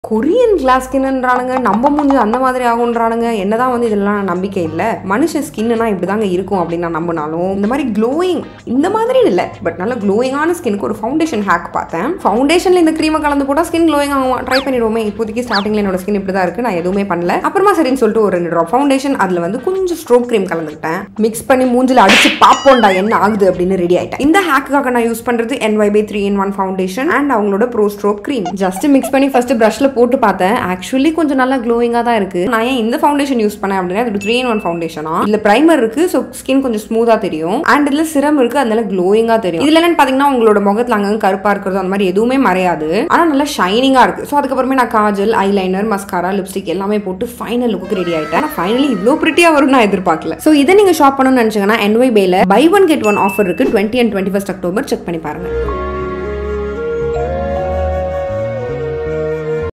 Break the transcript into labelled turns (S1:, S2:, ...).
S1: Korean class ஸ்கின்ன்றானுங்க நம்ம மூஞ்சி அந்த மாதிரி ஆகுன்றானுங்க என்னதான் வந்து இதெல்லாம் நம்பிக்கை இல்லை மனுஷன் ஸ்கின்னா இப்படி தாங்க இருக்கும் அப்படின்னு நான் நம்பினாலும் இந்த மாதிரி க்ளோயிங் இந்த மாதிரி இல்லை பட் நல்ல க்ளோயிங்கான ஸ்கினுக்கு ஒரு ஃபவுண்டேஷன் ஹேக் பார்த்தேன் ஃபவுண்டேஷனில் இந்த க்ரீமை கலந்து போட்டால் ஸ்கின் க்ளோயிங் ஆகும் ட்ரை பண்ணிடுவோமே இப்போதைக்கு ஸ்டார்டிங்கில் என்னோட ஸ்கின் இப்படி தான் இருக்குது நான் எதுவுமே பண்ணல அப்புறமா சரின்னு சொல்லிட்டு ஒரு ரெண்டு ட்ராப் ஃபவுண்டேஷன் அதில் வந்து கொஞ்சம் ஸ்ட்ரோக் க்ரீம் கலந்துக்கிட்டேன் மிக்ஸ் பண்ணி மூஞ்சில் அடிச்சு பார்ப்போம்டா என்ன ஆகுது அப்படின்னு ரெடி ஆயிட்டேன் இந்த ஹேக்குக்காக நான் யூஸ் பண்ணுறது NY Bae three in one foundation and அவங்களோட pro stroke cream just mix பண்ணி ஃபர்ஸ்ட் ப்ரஷ்ல போட்டு பார்த்தேன் ஆக்சுவலி கொஞ்சம் நல்லா க்ளோயிங்காக தான் இருக்கு நான் ஏன் இந்த ஃபவுண்டேஷன் யூஸ் பண்ணேன் அப்படின்னா இது த்ரீ இன் ஒன் ஃபவுண்டேஷனா இதுல பிரைமர் இருக்கு ஸோ ஸ்கின் கொஞ்சம் ஸ்மூதா தெரியும் அண்ட் இதுல சிரம் இருக்கு அதனால க்ளோயிங்கா தெரியும் இதுல என்னன்னு பாத்தீங்கன்னா உங்களோட முகத்துல அங்கங்க கருப்பா இருக்கிறது அந்த மாதிரி எதுவுமே மறையாது ஆனா நல்லா ஷைனிங்கா இருக்கு ஸோ அதுக்கப்புறமே நான் காஜல் ஐலைனர் மஸ்காரா லிப்ஸ்டிக் எல்லாமே போட்டு ஃபைனல் லுக்கு ரெடி ஆயிட்டேன் ஃபைனலி இவ்வளோ பிரிட்டியா வரும் நான் எதிர்பார்க்கல ஸோ இதை நீங்க ஷாப் பண்ணணும்னு நினைச்சீங்கன்னா என்ஒய் பேல buy one get one offer இருக்கு twenty and twenty first October check பண்ணி பாருங்க